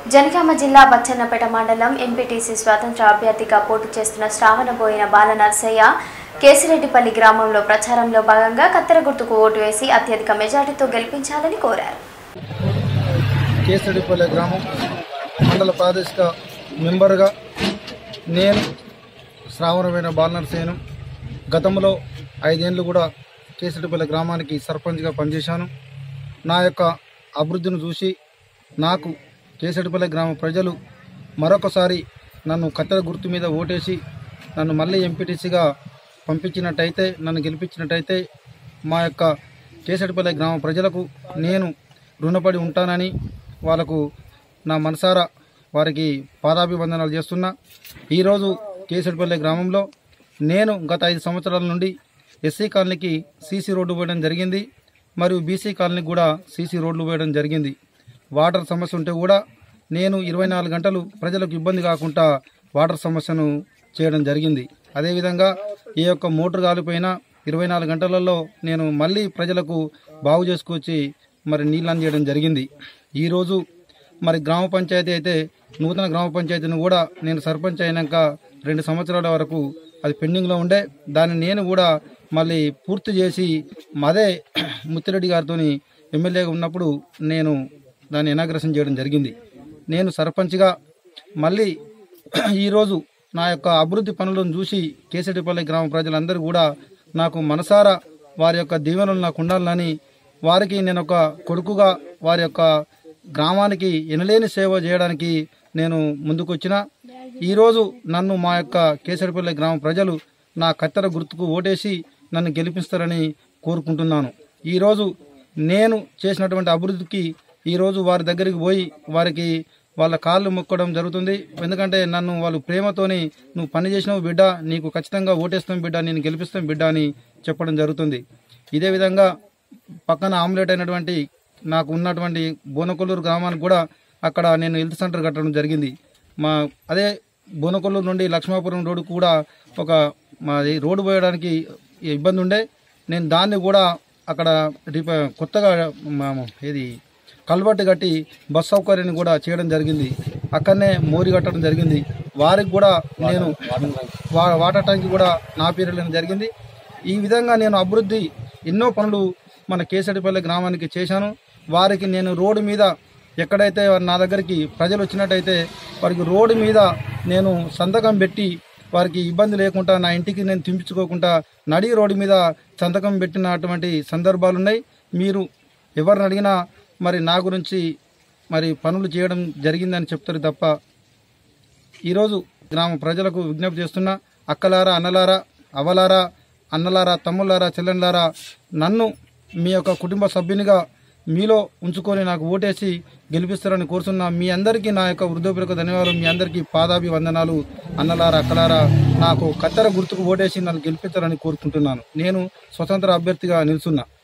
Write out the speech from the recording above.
జనగామ జిల్లా బచ్చన్నపేట మండలం ఎంపీటీసీ స్వాతంత్ర అభ్యర్థిగా పోటీ చేస్తున్న శ్రావణబోయిన బాల నర్సయ్య కేసిరెడ్డిపల్లి గ్రామంలో ప్రచారంలో భాగంగా కత్తెర గుర్తుకు ఓటు వేసి అత్యధిక మెజార్టీతో గెలిపించాలని కోరారు కేసడిపల్లె గ్రామం మండల ప్రాదేశిక మెంబర్గా నేను శ్రావణమైన బాలనరసేను గతంలో ఐదేళ్ళు కూడా కేసడిపల్లె గ్రామానికి సర్పంచ్గా పనిచేశాను నా యొక్క అభివృద్ధిని చూసి నాకు కేసడిపల్లె గ్రామ ప్రజలు మరొకసారి నన్ను కత్తెర గుర్తు మీద ఓటేసి నన్ను మళ్ళీ ఎంపీటీసీగా పంపించినట్టయితే నన్ను గెలిపించినట్టయితే మా యొక్క కేసడిపల్లె గ్రామ ప్రజలకు నేను రుణపడి ఉంటానని వాళ్ళకు నా మనసారా వారికి పాదాభివందనాలు చేస్తున్నా ఈరోజు కేసడిపల్లె గ్రామంలో నేను గత ఐదు సంవత్సరాల నుండి ఎస్సీ కాలనీకి సీసీ రోడ్డు వేయడం జరిగింది మరియు బీసీ కాలనీకి కూడా సీసీ రోడ్లు వేయడం జరిగింది వాటర్ సమస్య ఉంటే కూడా నేను ఇరవై నాలుగు గంటలు ప్రజలకు ఇబ్బంది కాకుండా వాటర్ సమస్యను చేయడం జరిగింది అదేవిధంగా ఈ యొక్క మోటార్ కాలిపోయినా ఇరవై నాలుగు గంటలలో నేను మళ్ళీ ప్రజలకు బాగు చేసుకొచ్చి మరి నీళ్ళు అందజేయడం జరిగింది ఈరోజు మరి గ్రామ పంచాయతీ అయితే నూతన గ్రామ పంచాయతీని కూడా నేను సర్పంచ్ అయినాక రెండు సంవత్సరాల వరకు అది పెండింగ్లో ఉండే దాన్ని నేను కూడా మళ్ళీ పూర్తి చేసి అదే ముత్తిరెడ్డి గారితో ఎమ్మెల్యేగా ఉన్నప్పుడు నేను దాన్ని ఇనాగ్రేషన్ చేయడం జరిగింది నేను సర్పంచ్గా మళ్ళీ ఈరోజు నా యొక్క అభివృద్ధి పనులను చూసి కేసటిపల్లి గ్రామ ప్రజలందరూ కూడా నాకు మనసారా వారి యొక్క దీవెనలు నాకు ఉండాలని వారికి నేను ఒక కొడుకుగా వారి యొక్క గ్రామానికి ఎనలేని సేవ చేయడానికి నేను ముందుకొచ్చిన ఈరోజు నన్ను మా యొక్క కేసరిపల్లి గ్రామ ప్రజలు నా కత్తెర గుర్తుకు ఓటేసి నన్ను గెలిపిస్తారని కోరుకుంటున్నాను ఈరోజు నేను చేసినటువంటి అభివృద్ధికి ఈరోజు వారి దగ్గరికి పోయి వారికి వాళ్ళ కాళ్ళు మొక్కడం జరుగుతుంది ఎందుకంటే నన్ను వాళ్ళు ప్రేమతోని నువ్వు పని చేసినావు బిడ్డ నీకు ఖచ్చితంగా ఓటేస్తాం బిడ్డ నేను గెలిపిస్తాం బిడ్డ అని చెప్పడం జరుగుతుంది ఇదే విధంగా పక్కన ఆమ్లెట్ అయినటువంటి నాకు ఉన్నటువంటి బోనకొల్లూరు గ్రామానికి కూడా అక్కడ నేను హెల్త్ సెంటర్ కట్టడం జరిగింది మా అదే బోనకొల్లూరు నుండి లక్ష్మాపురం రోడ్డు కూడా ఒక మాది రోడ్డు పోయడానికి ఇబ్బంది ఉండే నేను దాన్ని కూడా అక్కడ రిప కొత్తగా మా- ఏది కల్వర్ట్ కట్టి బస్ సౌకర్యాన్ని కూడా చేయడం జరిగింది అక్కడనే మోరి కట్టడం జరిగింది వారికి కూడా నేను వా- వాటర్ ట్యాంక్ కూడా నా పీరియడ్ జరిగింది ఈ విధంగా నేను అభివృద్ధి ఎన్నో పనులు మన కేసడిపల్లి గ్రామానికి చేశాను వారికి నేను రోడ్డు మీద ఎక్కడైతే వారు నా దగ్గరికి ప్రజలు వచ్చినట్టయితే వారికి రోడ్డు మీద నేను సంతకం పెట్టి వారికి ఇబ్బంది లేకుండా నా ఇంటికి నేను తింపించుకోకుండా నడి రోడ్డు మీద సంతకం పెట్టినటువంటి సందర్భాలు ఉన్నాయి మీరు ఎవరిని అడిగినా మరి నా గురించి మరి పనులు చేయడం జరిగిందని చెప్తారు తప్ప ఈరోజు గ్రామ ప్రజలకు విజ్ఞప్తి చేస్తున్నా అక్కలారా అన్నలారా అవలారా అన్నలారా తమ్ముళ్ళారా చెల్లెళ్ళారా నన్ను మీ యొక్క కుటుంబ సభ్యునిగా మీలో ఉంచుకొని నాకు ఓటేసి గెలిపిస్తారని కోరుతున్నా మీ అందరికీ నా యొక్క వృద్ధోపరకు ధన్యవాదాలు మీ అందరికీ పాదాభి వందనాలు అన్నలారా అక్కలారా నాకు కత్తెర గుర్తుకు ఓటేసి నన్ను గెలిపిస్తారని కోరుకుంటున్నాను నేను స్వతంత్ర అభ్యర్థిగా నిలుచున్నా